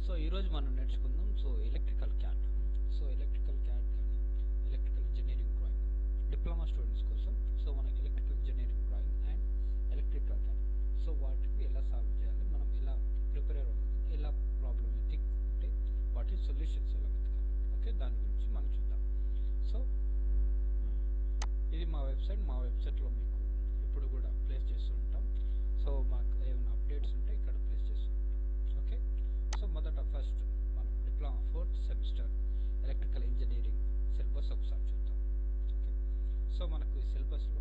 so ఈరోజు మనం నేర్చుకుందాం so electrical CAD so electrical CAD కానీ electrical engineering drawing diploma students కోసం సో మనకి electrical engineering drawing and electrical CAD so వాటిని ఎలా సాల్వ్ చేయాలి మనం ఎలా ప్రిపేర్ అవ్వాలి ఎలా ప్రాబ్లమేటిక్ ఉంటే వాటి సొల్యూషన్స్ ఎలా వెతకాలి ఓకే దాని గురించి మనం చూద్దాం సో ఇది మా వెబ్సైట్ మా వెబ్సైట్లో మీకు ఎప్పుడు కూడా ప్లేస్ చేస్తూ ఉంటాం సో మాకు ఏమైనా అప్డేట్స్ ఉంటే ఇక్కడ ప్లేస్ చేస్తూ ఉంటాం ఓకే సో మొదట ఫస్ట్ మనం diploma fourth semester electrical engineering syllabus ఒకసారి చూద్దాం ఓకే సో మనకు ఈ సిలబస్లో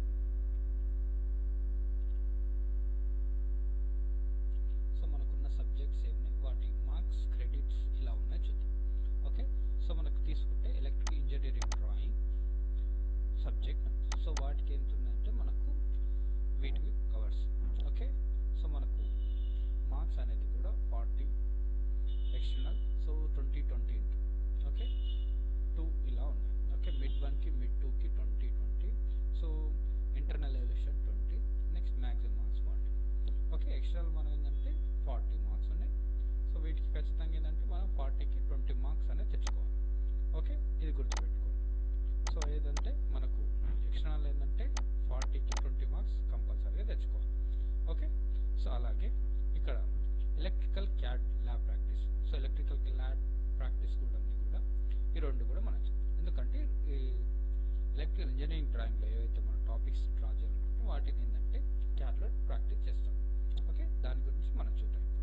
సో మనకున్న సబ్జెక్ట్స్ ఏమి వాటి మార్క్స్ క్రెడిట్స్ ఇలా ఉన్నాయి చూద్దాం ఓకే సో మనకు తీసుకుంటే electrical engineering drawing subject so వాటికి ఎంత ఉందంటే మనకు వీటికి కవర్స్ ఓకే సో మనకు మార్క్స్ అనేది కూడా forty external so twenty twenty okay two ఇలా ఉన్నాయి ఓకే మిడ్ వన్కి మిడ్ టూకి ట్వంటీ ట్వంటీ సో ఇంటర్నల్ ఎలిషన్ twenty next maximum marks forty okay external మనం ఏంటంటే ఫార్టీ మార్క్స్ ఉన్నాయి సో వీటికి ఖచ్చితంగా ఏంటంటే మనం ఫార్టీకి ట్వంటీ మార్క్స్ అనేది తెచ్చుకోవాలి ఓకే ఇది గుర్తుపెట్టుకోండి సో ఏదంటే మనకు ఎక్స్టర్నల్ ఏంటంటే ఫార్టీకి ట్వంటీ మార్క్స్ కంపల్సరీగా తెచ్చుకోవాలి ఓకే సో అలాగే ఇక్కడ electrical CAD lab practice so electrical lab practice కూడా అన్ని కూడా ఈ రెండు కూడా మనం ఎందుకంటే ఈ ఎలక్ట్రికల్ ఇంజనీరింగ్ డ్రాయింగ్లో ఏవైతే మనం టాపిక్స్ డ్రా చేయాలనుకుంటామో వాటిని ఏంటంటే క్యాడ్లో ప్రాక్టీస్ చేస్తాం ఓకే దాని గురించి మనం చూద్దాం ఇప్పుడు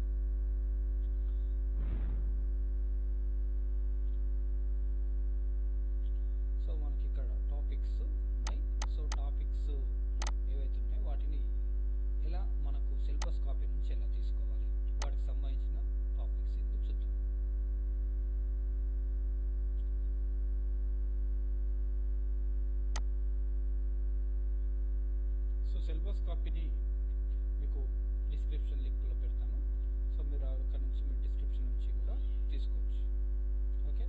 సో మనకి ఇక్కడ టాపిక్స్ ఉన్నాయి సో టాపిక్స్ ఏవైతే ఉన్నాయో వాటిని ఎలా మనకు సిలబస్ కాపీ నుంచి ఎలా తీసుకోవాలి వాటికి సంబంధించిన టాపిక్స్ ఏంటో చూద్దాం సో సిలబస్ కాపీని మీకు డిస్క్రిప్షన్ లింక్లో పెడతాను సో మీరు అక్కడ నుంచి మీరు డిస్క్రిప్షన్ నుంచి కూడా తీసుకోవచ్చు ఓకే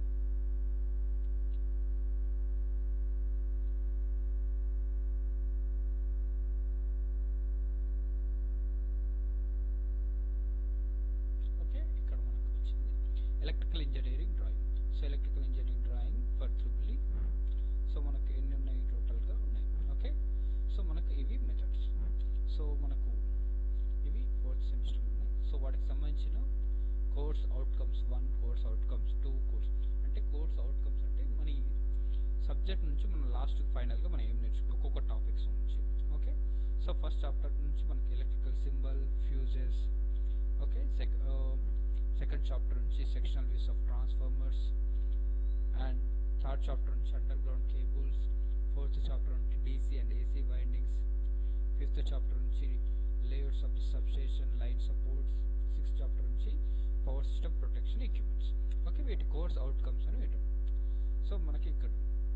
ఓకే ఇక్కడ మనకు వచ్చింది electrical engineering drawing so electrical engineering drawing for triple so మనకు ఎన్ని ఉన్నాయి టోటల్గా ఉన్నాయి ఓకే సో మనకు ఇవి మెథడ్స్ సో మనకు ఇవి ఫోర్త్ సెమిస్టర్ ఉన్నాయి సో వాటికి సంబంధించిన course outcomes one course outcomes two course అంటే కోర్స్ అవుట్కమ్స్ అంటే మన సబ్జెక్ట్ నుంచి మనం లాస్ట్ ఫైనల్గా మనం ఏం నేర్చుకుంటాం ఒక్కొక్క టాపిక్స్ నుంచి ఓకే సో ఫస్ట్ చాప్టర్ నుంచి మనకి ఎలక్ట్రికల్ సింబల్ ఫ్యూజెస్ ఓకే సెక్ సెకండ్ చాప్టర్ నుంచి sectional views of transformers and third chapter నుంచి underground cables fourth chapter నుంచి DC and AC windings fifth chapter నుంచి layers of the substation line supports sixth chapter నుంచి power system protection equipments okay వీటి course outcomes అని పెట్టాం so మనకి ఇక్కడ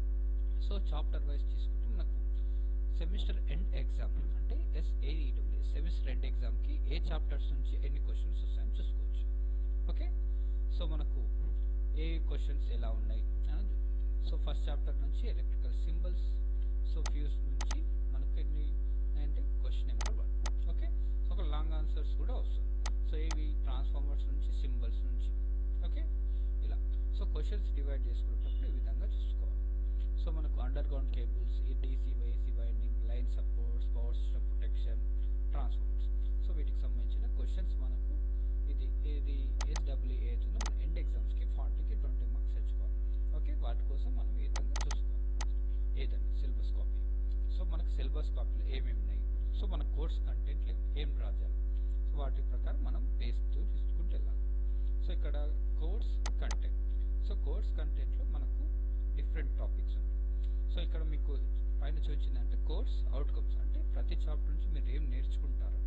so chapter wise తీసుకుంటే మనకు సెమిస్టర్ ఎండ్ ఎగ్జామ్ అంటే ఎస్ఏఈడబ్ల్యూ సెమిస్టర్ ఎండ్ ఎగ్జామ్కి ఏ చాప్టర్స్ నుంచి ఎన్ని క్వశ్చన్స్ వస్తాయని చూసుకోవచ్చు ఓకే సో మనకు ఏ క్వశ్చన్స్ ఎలా ఉన్నాయి అనేది సో ఫస్ట్ చాప్టర్ నుంచి ఎలక్ట్రికల్ సింబల్స్ సో ఫ్యూస్ నుంచి మనకు ఎన్ని అంటే question number one okay so ఒక లాంగ్ ఆన్సర్స్ కూడా వస్తుంది సో ఏవి ట్రాన్స్ఫార్మర్స్ నుంచి సింబల్స్ నుంచి ఓకే ఇలా సో క్వశ్చన్స్ డివైడ్ చేసుకునేటప్పుడు ఈ విధంగా చూసుకోవాలి సో మనకు అండర్ గ్రౌండ్ కేబుల్స్ ఈ డీసీ వైసీ winding line supports power system protection transformers so వీటికి సంబంధించిన క్వశ్చన్స్ మనకు ఇది ఏది ఎస్డబ్ల్యూ ఏదైతుందో మన ఎండ్ ఎగ్జామ్స్కి ఫార్టీకి ట్వంటీ మార్క్స్ తెచ్చుకోవాలి ఓకే వాటి కోసం మనం ఈ విధంగా చూసుకోవాలి ఏదైనా సిలబస్ కాపీ సో మనకు సిలబస్ కాపీలో ఏమేమి ఉన్నాయి సో మన కోర్స్ కంటెంట్ ఏం డ్రా చేయాలి సో వాటి ప్రకారం మనం బేస్తో తీసుకుంటూ వెళ్ళాలి సో ఇక్కడ కోర్స్ కంటెంట్ సో కోర్స్ కంటెంట్లో మనకు డిఫరెంట్ టాపిక్స్ ఉంటాయి సో ఇక్కడ మీకు పైన చూపించిందంటే కోర్స్ అవుట్కమ్స్ అంటే ప్రతి చాప్టర్ నుంచి మీరు ఏం నేర్చుకుంటారు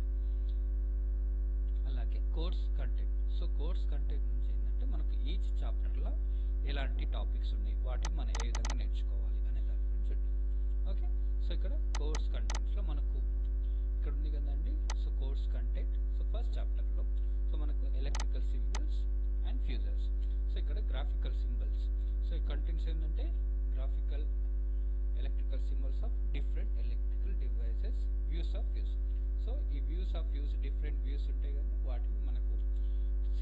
అలాగే course content so course content నుంచి ఏంటంటే మనకు ఈచ్ చాప్టర్లో ఎలాంటి టాపిక్స్ ఉన్నాయి వాటిని మనం ఏ విధంగా నేర్చుకోవాలి అనే దాని గురించి ఉంటుంది ఓకే సో ఇక్కడ కోర్స్ కంటెంట్స్లో మనకు ఇక్కడ ఉంది కదండి so course content so first చాప్టర్లో సో మనకు electrical symbols and fuses so ఇక్కడ గ్రాఫికల్ సింబల్స్ సో ఈ కంటెంట్స్ ఏంటంటే graphical electrical symbols of different electrical devices views of views so ఈ views of views different views ఉంటాయి కదా వాటిని మనకు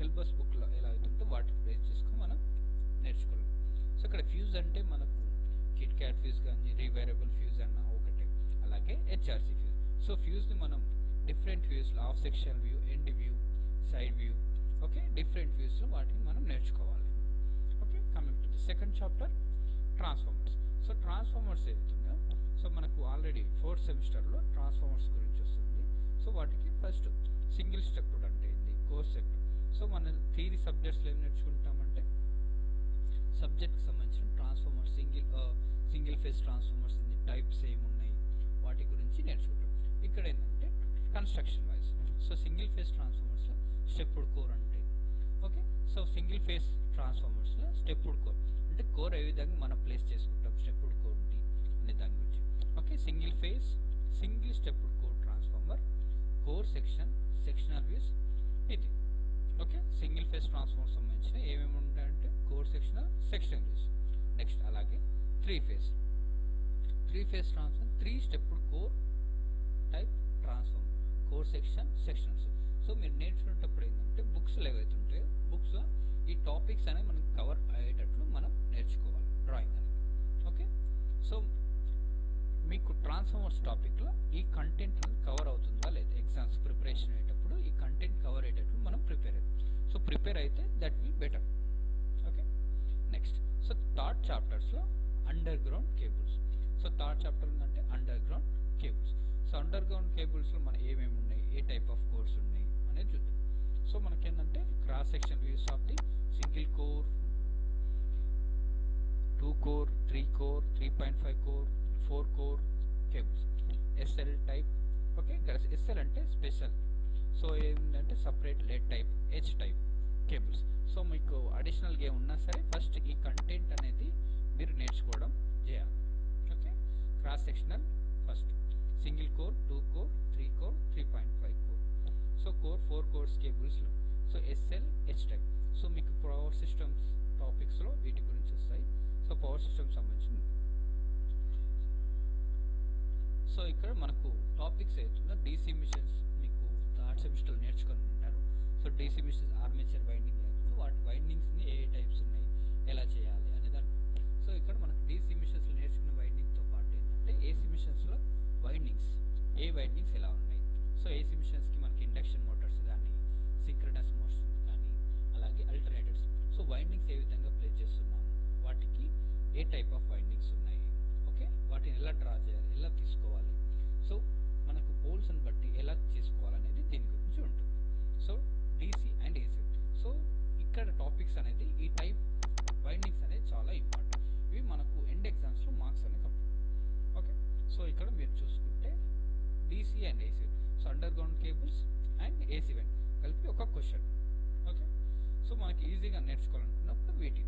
సిలబస్ బుక్లో ఎలా అవుతుందో వాటిని బేస్ చేసుకొని మనం నేర్చుకోవాలి సో ఇక్కడ ఫ్యూజ్ అంటే మనకు కిట్ క్యాట్ ఫ్యూజ్ కానీ రీవైరబుల్ ఫ్యూజ్ అన్న ఒకటే అలాగే హెచ్ఆర్సి ఫ్యూజ్ సో ఫ్యూజ్ని మనం డిఫరెంట్ వ్యూస్లో half section view end view side view okay different వ్యూస్లో వాటిని మనం నేర్చుకోవాలి okay coming to the second chapter transformers so transformers ఏదైతుందో సో మనకు ఆల్రెడీ ఫోర్త్ సెమిస్టర్లో ట్రాన్స్ఫార్మర్స్ గురించి వస్తుంది సో వాటికి ఫస్ట్ సింగిల్ స్టెప్ అంటే ఏంది కోర్స్ స్టెప్ సో మన థియరీ సబ్జెక్ట్స్లో ఏం నేర్చుకుంటామంటే సబ్జెక్ట్కి సంబంధించిన transformers single single phase transformers ఉంది టైప్స్ ఏమున్నాయి వాటి గురించి నేర్చుకుంటాం ఇక్కడ ఏంటంటే construction wise so single phase ట్రాన్స్ఫార్మర్స్లో స్టెప్డ్ కోర్ అంటే ఓకే సో సింగిల్ ఫేజ్ ట్రాన్స్ఫార్మర్స్లో స్టెప్డ్ కోర్ అంటే కోర్ ఏ విధంగా మనం ప్లేస్ చేసుకుంటాం స్టెప్డ్ కోర్ అనే దాని గురించి okay single phase single stepped core transformer core section sectional views ఇది ఓకే సింగిల్ ఫేజ్ ట్రాన్స్ఫార్మర్ సంబంధించిన ఏమేమి ఉంటాయంటే core section section views next అలాగే three phase three phase transformer three stepped core type transformer core section sections so మీరు నేర్చుకునేటప్పుడు ఏంటంటే books ఏవైతే ఉంటాయో బుక్స్ ఈ టాపిక్స్ అనేవి మనం కవర్ అయ్యేటట్లు మనం నేర్చుకోవాలి డ్రాయింగ్ అనేది ఓకే సో మీకు ట్రాన్స్ఫార్మర్స్ టాపిక్లో ఈ కంటెంట్ కవర్ అవుతుందా లేదా ఎగ్జామ్స్ ప్రిపరేషన్ అయ్యేటప్పుడు ఈ కంటెంట్ కవర్ అయ్యేటట్లు మనం ప్రిపేర్ అవుతాం సో ప్రిపేర్ అయితే that will better okay next so third చాప్టర్స్లో underground cables so third chapter ఉందంటే underground cables so underground కేబుల్స్లో మన ఏమేమి ఉన్నాయి ఏ టైప్ ఆఫ్ కోర్స్ ఉన్నాయి అనేది చూద్దాం సో మనకేంటంటే cross section views of the single core two core three core three point five core four core cables SL type okay ఇక్కడ SL అంటే స్పెషల్ సో ఏంటంటే separate lead type H type cables so మీకు అడిషనల్గా ఏమున్నా సరే first ఈ content అనేది మీరు నేర్చుకోవడం చేయాలి okay cross sectional first single core two core three core three point five core so core four cores కేబుల్స్లో so SL H type so మీకు పవర్ సిస్టమ్స్ టాపిక్స్లో వీటి గురించి వస్తాయి సో పవర్ సిస్టమ్ సంబంధించి సో ఇక్కడ మనకు టాపిక్స్ అవుతుందో డీసీ మిషన్స్ మీకు థర్డ్ సెమిస్టర్ నేర్చుకొని ఉంటారు so DC machines armature winding అవుతుంది వాటి వైండింగ్స్ని ఏ టైప్స్ ఉన్నాయి ఎలా చేయాలి అనే దాని సో ఇక్కడ మనకు డీసీ మిషన్స్ నేర్చుకున్న వైండింగ్తో పాటు ఏంటంటే ఏసీ మిషన్స్లో వైండింగ్స్ ఏ వైండింగ్స్ ఎలా ఉన్నాయి సో ఏసీ మిషన్స్కి మనకి ఇండక్షన్ మోటార్స్ కానీ సింక్రనస్ మోటార్స్ కానీ అలాగే అల్టర్నేటర్స్ సో వైండింగ్స్ ఏ విధంగా ప్లే చేస్తున్నాం వాటికి ఏ టైప్ ఆఫ్ వైండింగ్స్ ఉన్నాయి ఓకే వాటిని ఎలా డ్రా చేయాలి ఎలా తీసుకోవాలి సో మనకు పోల్స్ని బట్టి ఎలా చేసుకోవాలనేది దీని గురించి ఉంటుంది so DC and AC so ఇక్కడ టాపిక్స్ అనేది ఈ టైప్ వైండింగ్స్ అనేది చాలా ఇంపార్టెంట్ ఇవి మనకు ఎండ్ ఎగ్జామ్స్లో మార్క్స్ అనేది కంప్లీట్ ఓకే సో ఇక్కడ మీరు చూసుకుంటే DC and AC so underground cables and AC wind కలిపి ఒక క్వశ్చన్ ఓకే సో మనకి ఈజీగా నేర్చుకోవాలనుకున్నప్పుడు వీటికి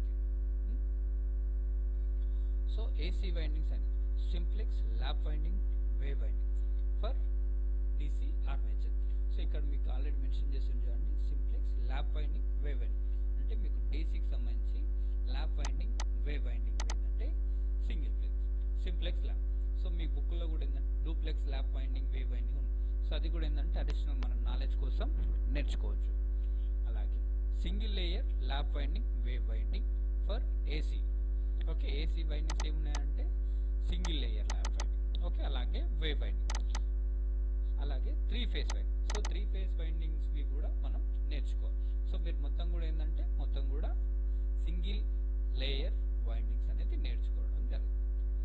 so AC windings and simplex lap winding wave winding for DC armature so ఇక్కడ మీకు ఆల్రెడీ మెన్షన్ చేసి చూడండి simplex lap winding wave winding అంటే మీకు డీసీకి సంబంధించి ల్యాబ్ వైండింగ్ వేవ్ వైండింగ్ ఏంటంటే single plex simplex lap so మీ బుక్లో కూడా ఏంటంటే duplex lap winding wave winding ఉంది సో అది కూడా ఏంటంటే అడిషనల్ మన నాలెడ్జ్ కోసం నేర్చుకోవచ్చు అలాగే single layer lap winding wave winding for AC okay AC windings ఏమున్నాయంటే single layer lap winding okay అలాగే వేవ్ వైండింగ్ అలాగే three phase winding so three phase వైండింగ్స్వి కూడా మనం నేర్చుకోవాలి సో మీరు మొత్తం కూడా ఏంటంటే మొత్తం కూడా సింగిల్ లేయర్ వైండింగ్స్ అనేది నేర్చుకోవడం జరిగింది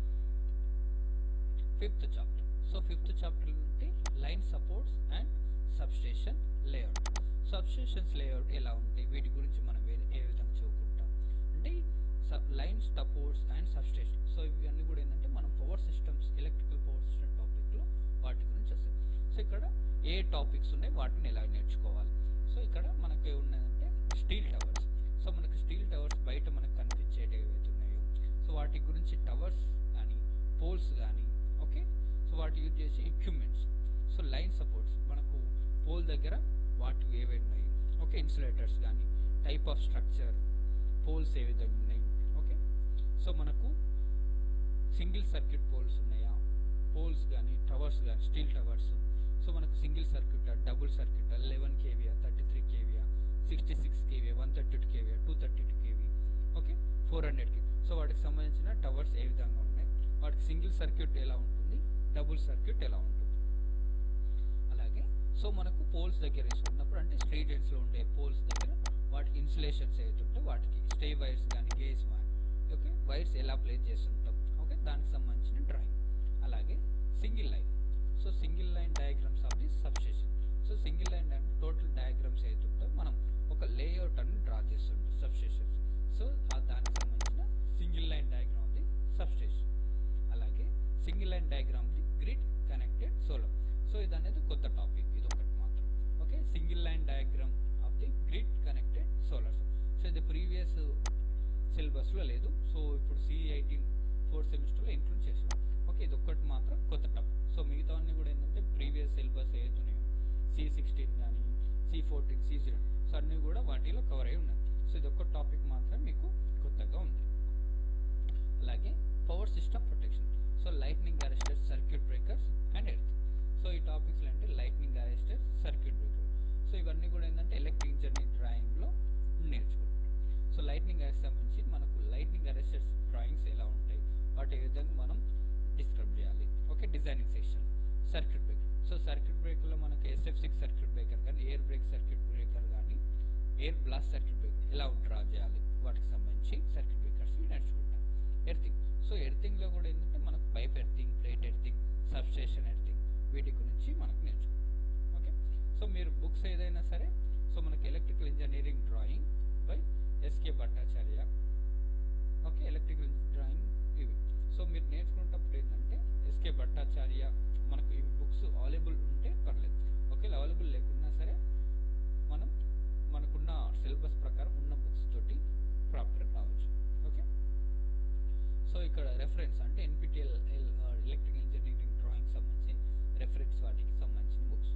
fifth chapter so fifth chapter నుండి line supports and substation layout substations layout ఎలా ఉంటాయి వీటి గురించి మనం ఏ ఏ విధంగా చదువుకుంటాం అంటే sub lines supports and substation so ఇవన్నీ కూడా ఏంటంటే మనం power systems electrical power system టాపిక్లో వాటి గురించి వస్తాయి సో ఇక్కడ ఏ టాపిక్స్ ఉన్నాయి వాటిని ఎలా నేర్చుకోవాలి సో ఇక్కడ మనకి ఉన్నదంటే స్టీల్ టవర్స్ సో మనకి స్టీల్ టవర్స్ బయట మనకు కనిపించేటి ఏవైతే ఉన్నాయో సో వాటి గురించి టవర్స్ కానీ పోల్స్ కానీ ఓకే సో వాటి యూజ్ చేసి ఎక్విప్మెంట్స్ సో లైన్ సపోర్ట్స్ మనకు పోల్ దగ్గర వాటి ఏవైనా ఉన్నాయి ఓకే ఇన్సులేటర్స్ కానీ టైప్ ఆఫ్ స్ట్రక్చర్ పోల్స్ ఏ విధంగా ఉన్నాయి ఓకే సో మనకు సింగిల్ సర్క్యూట్ పోల్స్ ఉన్నాయా పోల్స్ కానీ టవర్స్ కానీ స్టీల్ టవర్స్ సో మనకు single circuit double circuit eleven KVA thirty three KVA sixty six K thirty two KV two thirty two KV okay four హండ్రెడ్కి so వాటికి సంబంధించిన towers ఏ విధంగా ఉన్నాయి వాటికి సింగిల్ సర్క్యూట్ ఎలా ఉంటుంది డబుల్ సర్క్యూట్ ఎలా ఉంటుంది అలాగే సో మనకు పోల్స్ దగ్గర వేసుకున్నప్పుడు అంటే స్ట్రీట్ ఎండ్స్లో ఉండే పోల్స్ దగ్గర వాటికి ఇన్సులేషన్స్ ఏదైతుంటే వాటికి స్టే వైర్స్ కానీ గేజ్ వైర్ ఓకే వైర్స్ ఎలా ప్లేస్ చేస్తుంటాం ఓకే దానికి సంబంధించిన డ్రాయింగ్ అలాగే single line so single line diagrams of the substation so single line అంటే టోటల్ డయాగ్రామ్స్ ఏదైతుంటో మనం ఒక లేఅవుట్ అని డ్రా చేస్తుంటాం సబ్స్టేషన్స్ సో ఆ దానికి సంబంధించిన single line diagram of the substation అలాగే single line diagram the grid connected solar so ఇది అనేది కొత్త టాపిక్ ఇది ఒకటి మాత్రం okay single line diagram of the grid connected solar so ఇది ప్రీవియస్ సిలబస్లో లేదు సో ఇప్పుడు సి ఎయిటీన్ ఫోర్త్ సెమిస్టర్లో ఇంక్లూడ్ చేసాం ఓకే ఇది ఒక్కటి మాత్రం కొత్త టాపిక్ సో మిగతా అన్ని కూడా ఏంటంటే ప్రీవియస్ సిలబస్ ఏదైతున్నాయో సి సిక్స్టీన్ కానీ C fourteen C zero so అన్నీ కూడా వాటిలో కవర్ అయి ఉన్నాయి సో ఇది ఒక్క టాపిక్ మాత్రం మీకు కొత్తగా ఉంది అలాగే power system protection so lightning arresters circuit breakers and earth so ఈ టాపిక్స్ అంటే lightning arresters circuit breaker so ఇవన్నీ కూడా ఏంటంటే ఎలక్ట్రిక్ ఇంజనీరింగ్ డ్రాయింగ్లో నేర్చుకుంటాం సో లైట్నింగ్ అరెస్ట్ సంబంధించి మనకు లైట్నింగ్ అరెస్టర్స్ డ్రాయింగ్స్ ఎలా ఉంటాయి వాటి ఏ విధంగా మనం డిస్క్రైబ్ చేయాలి okay designing section circuit breaker so circuit బ్రేకర్లో మనకి ఎస్ఎఫ్ సిక్స్ సర్క్యూట్ బ్రేకర్ కానీ ఎయిర్ బ్రేక్ సర్క్యూట్ బ్రేకర్ కానీ ఎయిర్ బ్లాస్ట్ సర్క్యూట్ బ్రేకర్ ఎలా డ్రా చేయాలి వాటికి సంబంధించి సర్క్యూట్ బ్రేకర్స్ నేర్చుకుంటాం ఎర్తింగ్ సో ఎర్తింగ్లో కూడా ఏంటంటే మనకు pipe earthing plate earthing substation earthing వీటి గురించి మనకు నేర్చుకుంటాం ఓకే సో మీరు బుక్స్ ఏదైనా సరే సో మనకి electrical engineering drawing by SK Bhattacharya okay electrical drawing ఇవి సో మీరు నేర్చుకునేటప్పుడు ఏంటంటే ఎస్కే భట్టాచార్య మనకు ఇవి బుక్స్ అవైలబుల్ ఉంటే పర్లేదు ఓకే అవైలబుల్ లేకున్నా సరే మనం మనకున్న సిలబస్ ప్రకారం ఉన్న బుక్స్ తోటి ప్రాపర్ రావచ్చు ఓకే సో ఇక్కడ రెఫరెన్స్ అంటే ఎన్పిటిఎల్ ఎలక్ట్రికల్ ఇంజనీరింగ్ డ్రాయింగ్ సంబంధించి రెఫరెన్స్ వాటికి సంబంధించిన బుక్స్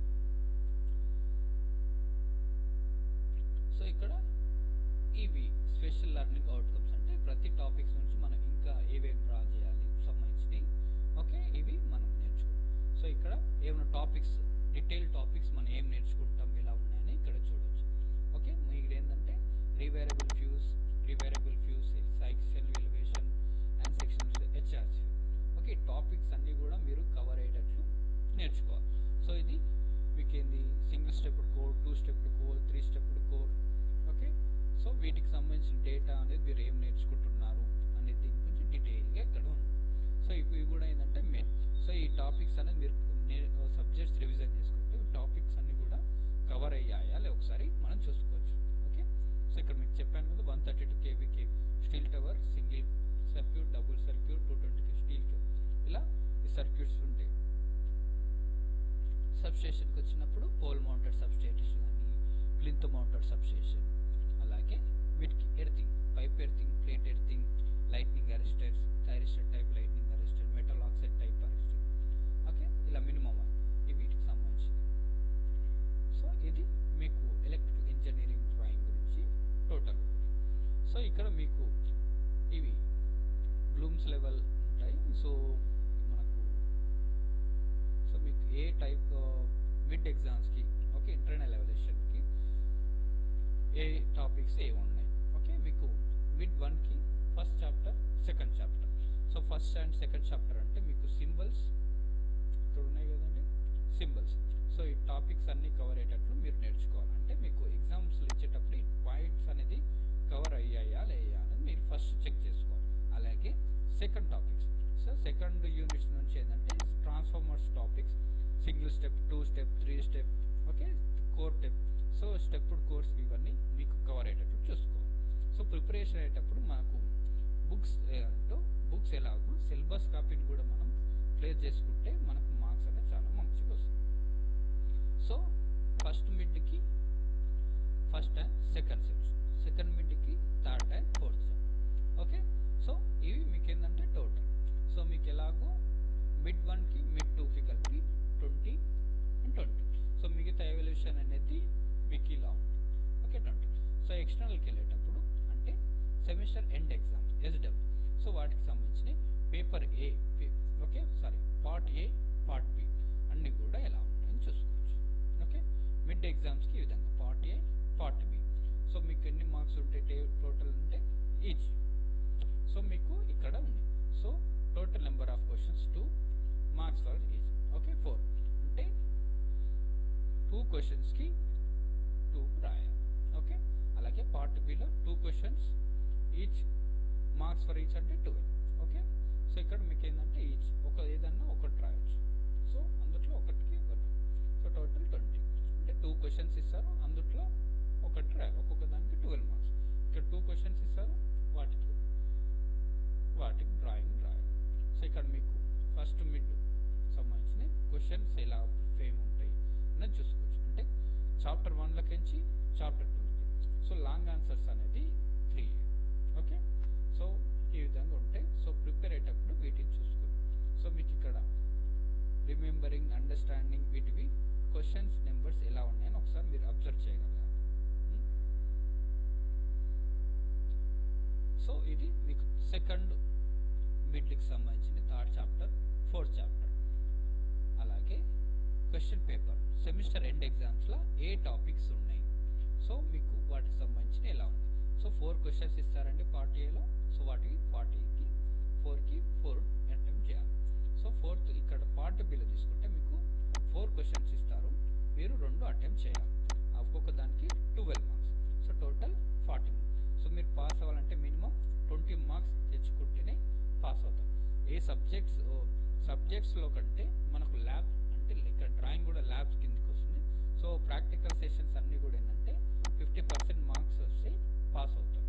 సో ఇక్కడ ఇవి స్పెషల్ లెర్నింగ్ అవుట్కమ్స్ అంటే ప్రతి టాపిక్స్ నుంచి మనం ఇంకా ఏవేవి డ్రా చేయాలి సంబంధించినవి ఓకే ఇవి మనం నేర్చుకుంటాం సో ఇక్కడ ఏమైనా టాపిక్స్ డీటెయిల్ టాపిక్స్ మనం ఏం నేర్చుకుంటాం ఎలా ఉన్నాయని ఇక్కడ చూడొచ్చు ఓకే మీరు ఏంటంటే rewirable fuse rewirable fuse section elevation and sections HRC okay topics అన్నీ కూడా మీరు కవర్ అయ్యేటట్లు నేర్చుకోవాలి సో ఇది మీకు ఏంది single stepped core two stepped core three stepped core okay so వీటికి సంబంధించిన డేటా అనేది మీరు ఏం నేర్చుకుంటున్నారు అనేది దీని గురించి డీటెయిల్గా ఇక్కడ ఉంది సో ఇవి ఇవి కూడా ఏంటంటే మెయిన్ సో ఈ టాపిక్స్ అనేది మీరు సబ్జెక్ట్స్ రివిజన్ చేసుకుంటే టాపిక్స్ అన్ని కూడా కవర్ అయ్యాయా లే ఒకసారి మనం చూసుకోవచ్చు ఓకే సో ఇక్కడ మీకు చెప్పాను కదా వన్ థర్టీ టూ కేవీకి steel tower single circuit double circuit two twenty steel ఇలా ఈ సర్క్యూట్స్ ఉంటాయి సబ్ స్టేషన్కి వచ్చినప్పుడు పోల్ మౌంటెడ్ సబ్ స్టేషన్ అని ప్లింత్ మౌంటెడ్ సబ్ స్టేషన్ అలాగే వీటికి earthing pipe earthing plate earthing lightning arresters thyristor type lightning arrester metal oxide type arrester okay ఇలా minimum ఇవి వీటికి సంబంధించింది సో ఇది మీకు ఎలక్ట్రికల్ ఇంజనీరింగ్ డ్రాయింగ్ గురించి టోటల్ సో ఇక్కడ మీకు ఇవి బ్లూమ్స్ లెవెల్ ఉంటాయి సో మనకు సో మీకు ఏ టైప్ మిడ్ ఎగ్జామ్స్కి ఓకే ఇంటర్నల్ ఎవాల్యుయేషన్కి ఏ టాపిక్స్ ఏ ఉన్నాయి ఓకే మీకు మిడ్ వన్కి first chapter second chapter so first and second chapter అంటే మీకు సింబల్స్ ఇక్కడ ఉన్నాయి కదండి సింబల్స్ సో ఈ టాపిక్స్ అన్ని కవర్ అయ్యేటట్లు మీరు నేర్చుకోవాలి అంటే మీకు ఎగ్జామ్స్ ఇచ్చేటప్పుడు ఈ పాయింట్స్ అనేది కవర్ అయ్యాయా లేదా అనేది మీరు ఫస్ట్ చెక్ చేసుకోవాలి అలాగే second topics so second units నుంచి ఏంటంటే transformers topics single step two step three step okay core step so stepped cores ఇవన్నీ మీకు కవర్ అయ్యేటట్లు చూసుకోవాలి సో ప్రిపరేషన్ అయ్యేటప్పుడు మనకు బుక్స్ బుక్స్ ఎలాగో సిలబస్ కాపీని కూడా మనం ప్లేస్ చేసుకుంటే మనకు మార్క్స్ అనేది చాలా మంచిగా వస్తుంది సో ఫస్ట్ మిడ్కి first and second section second మిడ్కి third and fourth section okay so ఇవి మీకు ఏంటంటే టోటల్ సో మీకు ఎలాగో మిడ్ వన్కి మిడ్ టూకి కలిపి ట్వంటీ అండ్ ట్వంటీ సో మిగతా ఎవల్యూషన్ అనేది మీకు ఇలా ఉంటుంది ఓకే ట్వంటీ సో ఎక్స్టర్నల్కి వెళ్ళేటప్పుడు అంటే semester end exam SW so వాటికి సంబంధించిన paper A okay sorry part A part B అన్నీ కూడా ఎలా ఉంటాయని చూసుకోవచ్చు ఓకే మిడ్ ఎగ్జామ్స్కి ఈ విధంగా part A part B so మీకు ఎన్ని మార్క్స్ టోటల్ అంటే ఈచ్ సో మీకు ఇక్కడ ఉంది so total number of questions two marks for each okay four అంటే టూ క్వశ్చన్స్కి టూ రాయాలి ఓకే అలాగే పార్ట్ బిలో two questions each marks for each అంటే ట్వెల్వ్ ఓకే సో ఇక్కడ మీకు ఏంటంటే ఈచ్ ఒక ఏదన్నా ఒకటి రాయొచ్చు సో అందుట్లో ఒకటికి వన్ సో టోటల్ ట్వంటీ అంటే టూ క్వశ్చన్స్ ఇస్తారు అందుట్లో ఒకటి రాయాలి ఒక్కొక్క దానికి ట్వెల్వ్ మార్క్స్ ఇక్కడ టూ క్వశ్చన్స్ ఇస్తారు వాటికి వాటికి డ్రాయింగ్ రాయాలి సో ఇక్కడ మీకు ఫస్ట్ మిడ్ సంబంధించిన క్వశ్చన్స్ ఎలా ఫేమ్ ఉంటాయి అనేది చూసుకోవచ్చు అంటే చాప్టర్ వన్లకించి చాప్టర్ టూకి సో లాంగ్ ఆన్సర్స్ అనేది త్రీ ఓకే సో ఈ విధంగా ఉంటాయి సో ప్రిపేర్ అయ్యేటప్పుడు వీటిని చూసుకోండి సో మీకు ఇక్కడ రిమెంబరింగ్ అండర్స్టాండింగ్ వీటివి క్వశ్చన్స్ నెంబర్స్ ఎలా ఉన్నాయని ఒకసారి మీరు అబ్జర్వ్ చేయగలగాలి సో ఇది మీకు సెకండ్ మిడ్కి సంబంధించిన థర్డ్ చాప్టర్ ఫోర్త్ చాప్టర్ అలాగే క్వశ్చన్ పేపర్ సెమిస్టర్ ఎండ్ ఎగ్జామ్స్లో ఏ టాపిక్స్ ఉన్నాయి సో మీకు వాటికి సంబంధించిన ఎలా ఉంది సో ఫోర్ క్వశ్చన్స్ ఇస్తారండి పార్ట్ ఏలో సో వాటికి ఫార్టీకి ఫోర్కి ఫోర్ అటెంప్ట్ చేయాలి సో ఫోర్త్ ఇక్కడ పార్ట్ బిలో తీసుకుంటే మీకు ఫోర్ క్వశ్చన్స్ ఇస్తారు మీరు రెండు అటెంప్ట్ చేయాలి ఒక్కొక్క దానికి twelve marks so total forty so మీరు పాస్ అవ్వాలంటే మినిమం ట్వంటీ మార్క్స్ తెచ్చుకుంటేనే పాస్ అవుతాం ఏ సబ్జెక్ట్స్ సబ్జెక్ట్స్లో కంటే మనకు ల్యాబ్ అంటే ఇక్కడ డ్రాయింగ్ కూడా ల్యాబ్స్ కిందకి వస్తుంది సో ప్రాక్టికల్ సెషన్స్ అన్నీ కూడా ఏంటంటే ఫిఫ్టీ పర్సెంట్ మార్క్స్ వస్తే పాస్ అవుతాం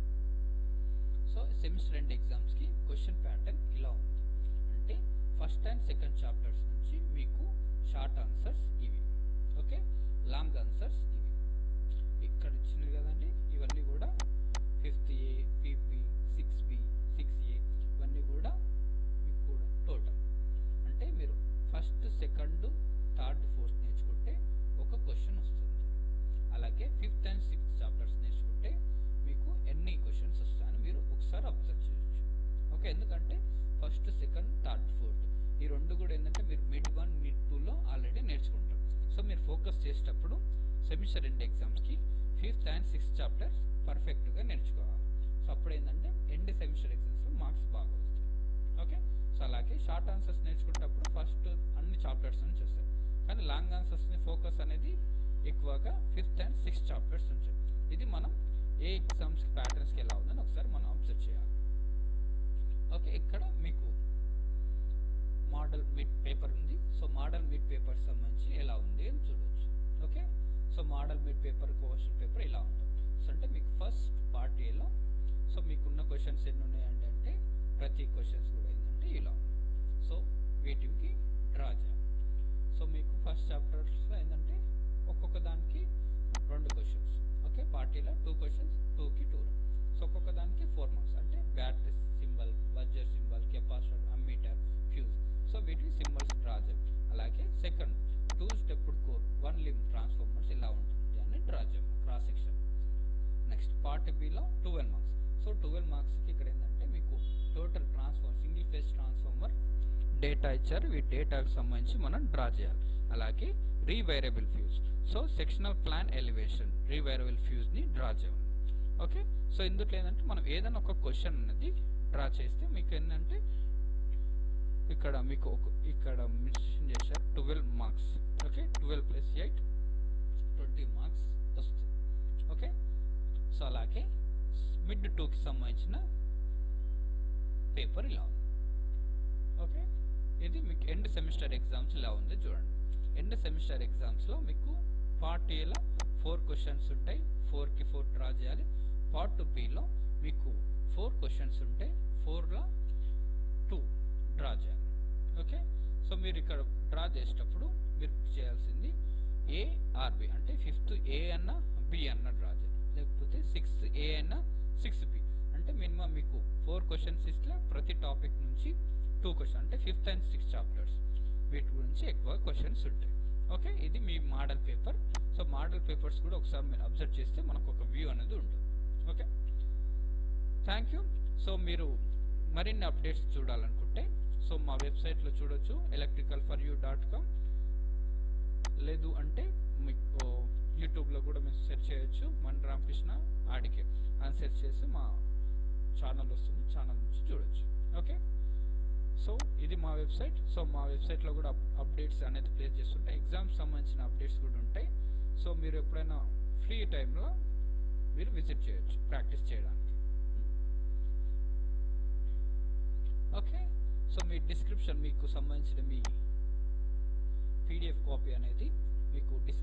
సో సెమిస్టర్ ఎండ్ ఎగ్జామ్స్కి క్వశ్చన్ ప్యాటర్న్ ఇలా ఉంది అంటే ఫస్ట్ అండ్ సెకండ్ చాప్టర్స్ నుంచి మీకు షార్ట్ ఆన్సర్స్ ఇవి ఓకే లాంగ్ ఆన్సర్స్ ఇవి ఇక్కడ ఇచ్చినవి కదండి ఇవన్నీ కూడా fifth A PP six B six A ఇవన్నీ కూడా మీకు కూడా టోటల్ అంటే మీరు ఫస్ట్ సెకండ్ థర్డ్ ఫోర్త్ నేర్చుకుంటే ఒక క్వశ్చన్ వస్తుంది అలాగే ఫిఫ్త్ అండ్ సిక్స్త్ చాప్టర్స్ నేర్చుకుంటే మీకు ఎన్ని క్వశ్చన్స్ వస్తాయని మీరు ఒకసారి అబ్జర్వ్ చేయొచ్చు ఓకే ఎందుకంటే ఫస్ట్ సెకండ్ థర్డ్ ఫోర్త్ ఈ రెండు కూడా ఏంటంటే మీరు మిడ్ వన్ మిడ్ టూలో ఆల్రెడీ నేర్చుకుంటారు సో మీరు ఫోకస్ చేసేటప్పుడు సెమిస్టర్ ఎండ్ ఎగ్జామ్స్కి ఫిఫ్త్ అండ్ సిక్స్త్ చాప్టర్స్ పర్ఫెక్ట్గా నేర్చుకోవాలి సో అప్పుడు ఏంటంటే ఎండ్ సెమిస్టర్ ఎగ్జామ్స్లో మార్క్స్ బాగా వస్తాయి ఓకే సో అలాగే షార్ట్ ఆన్సర్స్ నేర్చుకునేటప్పుడు ఫస్ట్ అన్ని చాప్టర్స్ నుంచి వస్తాయి కానీ లాంగ్ ఆన్సర్స్ని ఫోకస్ అనేది ఎక్కువగా ఫిఫ్త్ అండ్ సిక్స్త్ చాప్టర్స్ నుంచి ఇది మనం ఏ ఎగ్జామ్స్కి ప్యాటర్న్స్కి ఎలా ఉందని ఒకసారి మనం అబ్జర్వ్ చేయాలి ఓకే ఇక్కడ మీకు మోడల్ మిడ్ పేపర్ ఉంది సో మోడల్ మిడ్ పేపర్ సంబంధించి ఎలా ఉంది అని చూడవచ్చు okay so model mid paper question paper ఇలా ఉంటుంది సో అంటే మీకు ఫస్ట్ పార్ట్ ఏలో సో మీకున్న క్వశ్చన్స్ ఎన్ని ఉన్నాయండి అంటే ప్రతి క్వశ్చన్స్ కూడా ఏంటంటే ఇలా ఉంది సో వీటికి డ్రా చేయాలి సో మీకు ఫస్ట్ చాప్టర్స్లో ఏంటంటే ఒక్కొక్క దానికి రెండు క్వశ్చన్స్ ఓకే పార్టీలో టూ క్వశ్చన్స్ టూకి టూ సో ఒక్కొక్క దానికి ఫోర్ మార్క్స్ అంటే battery symbol budget symbol capacitor ammeter fuse so వీటి సింబల్స్ డ్రా చేయాలి అలాగే second two stepped core one limb transformers ఇలా ఉంటుంది అని డ్రా చేయాలి క్రాస్ సెక్షన్ నెక్స్ట్ పార్ట్ బిలో ట్వెల్వ్ మార్క్స్ సో ట్వెల్వ్ మార్క్స్కి ఇక్కడ ఏంటంటే మీకు total transformer single phase transformer data ఇచ్చారు ఈ డేటాకు సంబంధించి మనం డ్రా చేయాలి అలాగే రీవైరబుల్ fuse so sectional plan elevation rewirable ఫ్యూజ్ని డ్రా చేయాలి ఓకే సో ఇందులో ఏంటంటే మనం ఏదైనా ఒక క్వశ్చన్ అనేది డ్రా చేస్తే మీకు ఏంటంటే ఇక్కడ మీకు ఒక ఇక్కడ మెన్షన్ చేశారు twelve marks okay twelve plus eight twenty marks వస్తుంది ఓకే సో అలాగే మిడ్ టూకి సంబంధించిన పేపర్ ఇలా ఉంది ఓకే ఇది మీకు ఎండ్ సెమిస్టర్ ఎగ్జామ్స్ ఇలా ఉంది చూడండి ఎండ్ సెమిస్టర్ ఎగ్జామ్స్లో మీకు పార్ట్ ఏలో ఫోర్ క్వశ్చన్స్ ఉంటాయి ఫోర్కి ఫోర్ డ్రా చేయాలి పార్ట్ బిలో మీకు ఫోర్ క్వశ్చన్స్ ఉంటాయి ఫోర్లో టూ డ్రా చేయాలి ఓకే సో మీరు ఇక్కడ డ్రా చేసేటప్పుడు మీరు చేయాల్సింది ఏ ఆర్బి అంటే ఫిఫ్త్ ఏ అన్న బి అన్న డ్రా చేయాలి లేకపోతే సిక్స్త్ ఏ అన్న సిక్స్ బి అంటే మినిమం మీకు ఫోర్ క్వశ్చన్స్ ఇస్తే ప్రతి టాపిక్ నుంచి టూ క్వశ్చన్ అంటే ఫిఫ్త్ అండ్ సిక్స్త్ చాప్టర్స్ వీటి గురించి ఎక్కువ క్వశ్చన్స్ ఉంటాయి ఓకే ఇది మీ model paper so model papers కూడా ఒకసారి మీరు అబ్జర్వ్ చేస్తే మనకు ఒక వ్యూ అనేది ఉంటుంది ఓకే థ్యాంక్ యూ సో మీరు మరిన్ని అప్డేట్స్ చూడాలనుకుంటే సో మా వెబ్సైట్లో చూడొచ్చు electrical for U dot com లేదు అంటే మీకు యూట్యూబ్లో కూడా మీరు సెర్చ్ చేయొచ్చు మన రామకృష్ణ ఆడికే సెర్చ్ చేసి మా ఛానల్ వస్తుంది ఛానల్ నుంచి చూడొచ్చు ఓకే సో ఇది మా వెబ్సైట్ సో మా వెబ్సైట్లో కూడా అప్డేట్స్ అనేది ప్లేస్ చేస్తుంటాయి ఎగ్జామ్స్ సంబంధించిన అప్డేట్స్ కూడా ఉంటాయి సో మీరు ఎప్పుడైనా ఫ్రీ టైంలో మీరు విజిట్ చేయొచ్చు ప్రాక్టీస్ చేయడానికి ఓకే సో మీ డిస్క్రిప్షన్ మీకు సంబంధించిన మీ పీడిఎఫ్ కాపీ అనేది మీకు డిస్